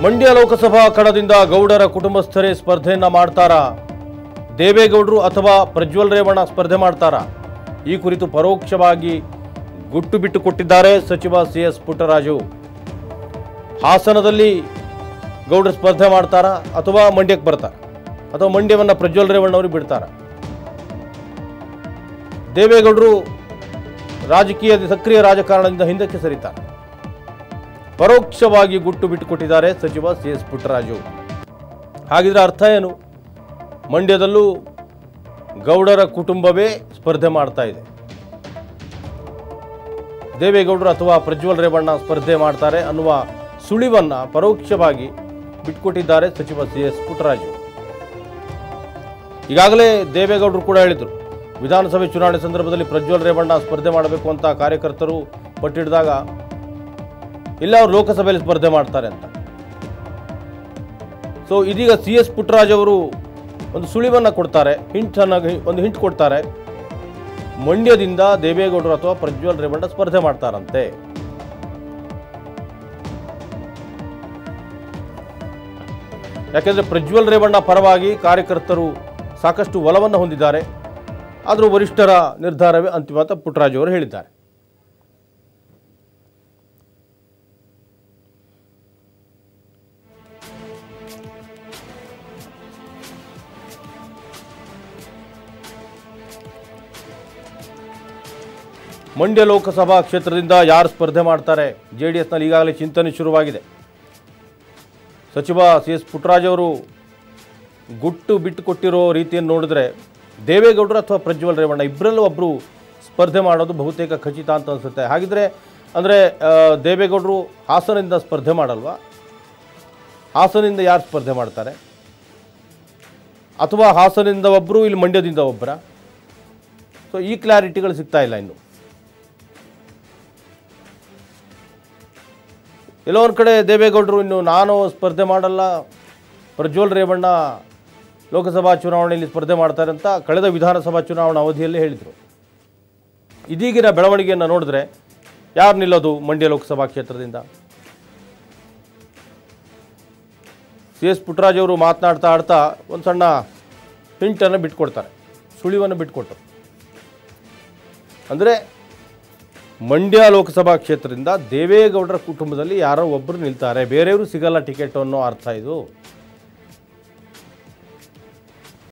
ಮಂಡ್ಯ ಲೋಕಸಭಾ ಕಣದಿಂದ ಗೌಡರ ಕುಟುಂಬಸ್ಥರೇ ಸ್ಪರ್ಧೆಯನ್ನ ಮಾಡ್ತಾರಾ ದೇವೇಗೌಡರು ಅಥವಾ ಪ್ರಜ್ವಲ್ ರೇವಣ್ಣ ಸ್ಪರ್ಧೆ ಮಾಡ್ತಾರಾ ಈ ಕುರಿತು ಪರೋಕ್ಷವಾಗಿ ಗುಟ್ಟು ಬಿಟ್ಟು ಕೊಟ್ಟಿದ್ದಾರೆ ಸಚಿವ ಸಿ ಎಸ್ ಪುಟ್ಟರಾಜು ಹಾಸನದಲ್ಲಿ ಗೌಡರು ಸ್ಪರ್ಧೆ ಮಾಡ್ತಾರಾ ಅಥವಾ ಮಂಡ್ಯಕ್ಕೆ ಬರ್ತಾರಾ ಅಥವಾ ಮಂಡ್ಯವನ್ನು ಪ್ರಜ್ವಲ್ ರೇವಣ್ಣ ಅವರು ಬಿಡ್ತಾರಾ ದೇವೇಗೌಡರು ರಾಜಕೀಯ ಸಕ್ರಿಯ ರಾಜಕಾರಣದಿಂದ ಹಿಂದಕ್ಕೆ ಸರಿತಾರೆ ಪರೋಕ್ಷವಾಗಿ ಗುಟ್ಟು ಬಿಟ್ಟುಕೊಟ್ಟಿದ್ದಾರೆ ಸಚಿವ ಸಿ ಎಸ್ ಪುಟ್ಟರಾಜು ಹಾಗಿದ್ರೆ ಅರ್ಥ ಏನು ಮಂಡ್ಯದಲ್ಲೂ ಗೌಡರ ಕುಟುಂಬವೇ ಸ್ಪರ್ಧೆ ಮಾಡ್ತಾ ಇದೆ ದೇವೇಗೌಡರು ಅಥವಾ ಪ್ರಜ್ವಲ್ ರೇವಣ್ಣ ಸ್ಪರ್ಧೆ ಮಾಡ್ತಾರೆ ಅನ್ನುವ ಸುಳಿವನ್ನ ಪರೋಕ್ಷವಾಗಿ ಬಿಟ್ಕೊಟ್ಟಿದ್ದಾರೆ ಸಚಿವ ಸಿ ಎಸ್ ಪುಟ್ಟರಾಜು ಈಗಾಗಲೇ ದೇವೇಗೌಡರು ಕೂಡ ಹೇಳಿದರು ವಿಧಾನಸಭೆ ಚುನಾವಣೆ ಸಂದರ್ಭದಲ್ಲಿ ಪ್ರಜ್ವಲ್ ರೇವಣ್ಣ ಸ್ಪರ್ಧೆ ಮಾಡಬೇಕು ಅಂತ ಕಾರ್ಯಕರ್ತರು ಪಟ್ಟಿಡಿದಾಗ ಇಲ್ಲ ಅವರು ಲೋಕಸಭೆಯಲ್ಲಿ ಸ್ಪರ್ಧೆ ಮಾಡ್ತಾರೆ ಅಂತ ಸೊ ಇದೀಗ ಸಿ ಎಸ್ ಪುಟ್ಟರಾಜ್ ಅವರು ಒಂದು ಸುಳಿವನ್ನು ಕೊಡ್ತಾರೆ ಹಿಂಟ್ ಅನ್ನ ಒಂದು ಹಿಂಟ್ ಕೊಡ್ತಾರೆ ಮಂಡ್ಯದಿಂದ ದೇವೇಗೌಡರು ಅಥವಾ ಪ್ರಜ್ವಲ್ ರೇವಣ್ಣ ಸ್ಪರ್ಧೆ ಮಾಡ್ತಾರಂತೆ ಯಾಕೆಂದ್ರೆ ಪ್ರಜ್ವಲ್ ರೇವಣ್ಣ ಪರವಾಗಿ ಕಾರ್ಯಕರ್ತರು ಸಾಕಷ್ಟು ಒಲವನ್ನು ಹೊಂದಿದ್ದಾರೆ ಆದರೂ ವರಿಷ್ಠರ ನಿರ್ಧಾರವೇ ಅಂತಿಮ ಅಂತ ಪುಟ್ಟರಾಜು ಅವರು ಹೇಳಿದ್ದಾರೆ ಮಂಡ್ಯ ಲೋಕಸಭಾ ಕ್ಷೇತ್ರದಿಂದ ಯಾರು ಸ್ಪರ್ಧೆ ಮಾಡ್ತಾರೆ ಜೆ ಡಿ ಎಸ್ನಲ್ಲಿ ಈಗಾಗಲೇ ಚಿಂತನೆ ಶುರುವಾಗಿದೆ ಸಚಿವ ಸಿ ಎಸ್ ಪುಟ್ಟರಾಜ್ ಅವರು ಗುಟ್ಟು ಬಿಟ್ಟು ಕೊಟ್ಟಿರೋ ರೀತಿಯನ್ನು ನೋಡಿದ್ರೆ ದೇವೇಗೌಡರು ಅಥವಾ ಪ್ರಜ್ವಲ್ ರೇವಣ್ಣ ಇಬ್ಬರಲ್ಲೂ ಒಬ್ಬರು ಸ್ಪರ್ಧೆ ಮಾಡೋದು ಬಹುತೇಕ ಖಚಿತ ಅಂತ ಅನಿಸುತ್ತೆ ಹಾಗಿದ್ರೆ ಅಂದರೆ ದೇವೇಗೌಡರು ಹಾಸನದಿಂದ ಸ್ಪರ್ಧೆ ಮಾಡಲ್ವಾ ಹಾಸನಿಂದ ಯಾರು ಸ್ಪರ್ಧೆ ಮಾಡ್ತಾರೆ ಅಥವಾ ಹಾಸನಿಂದ ಒಬ್ಬರು ಇಲ್ಲಿ ಮಂಡ್ಯದಿಂದ ಒಬ್ಬರ ಸೊ ಈ ಕ್ಲಾರಿಟಿಗಳು ಸಿಗ್ತಾ ಇಲ್ಲ ಇನ್ನು ಎಲ್ಲೋ ಒಂದು ಕಡೆ ದೇವೇಗೌಡರು ಇನ್ನು ನಾನು ಸ್ಪರ್ಧೆ ಮಾಡಲ್ಲ ಪ್ರಜ್ವಲ್ ರೇವಣ್ಣ ಲೋಕಸಭಾ ಚುನಾವಣೆಯಲ್ಲಿ ಸ್ಪರ್ಧೆ ಮಾಡ್ತಾರೆ ಅಂತ ಕಳೆದ ವಿಧಾನಸಭಾ ಚುನಾವಣಾ ಅವಧಿಯಲ್ಲೇ ಹೇಳಿದರು ಇದೀಗಿನ ಬೆಳವಣಿಗೆಯನ್ನು ನೋಡಿದ್ರೆ ಯಾರು ನಿಲ್ಲೋದು ಮಂಡ್ಯ ಲೋಕಸಭಾ ಕ್ಷೇತ್ರದಿಂದ ಸಿ ಎಸ್ ಪುಟ್ಟರಾಜ್ ಅವರು ಮಾತನಾಡ್ತಾ ಆಡ್ತಾ ಒಂದು ಸಣ್ಣ ಹಿಂಟನ್ನು ಬಿಟ್ಕೊಡ್ತಾರೆ ಸುಳಿವನ್ನು ಬಿಟ್ಕೊಟ್ಟರು ಅಂದರೆ ಮಂಡ್ಯ ಲೋಕಸಭಾ ಕ್ಷೇತ್ರದಿಂದ ದೇವೇಗೌಡರ ಕುಟುಂಬದಲ್ಲಿ ಯಾರೋ ಒಬ್ಬರು ನಿಲ್ತಾರೆ ಬೇರೆಯವರು ಸಿಗಲ್ಲ ಟಿಕೆಟ್ ಅನ್ನೋ ಅರ್ಥ ಇದು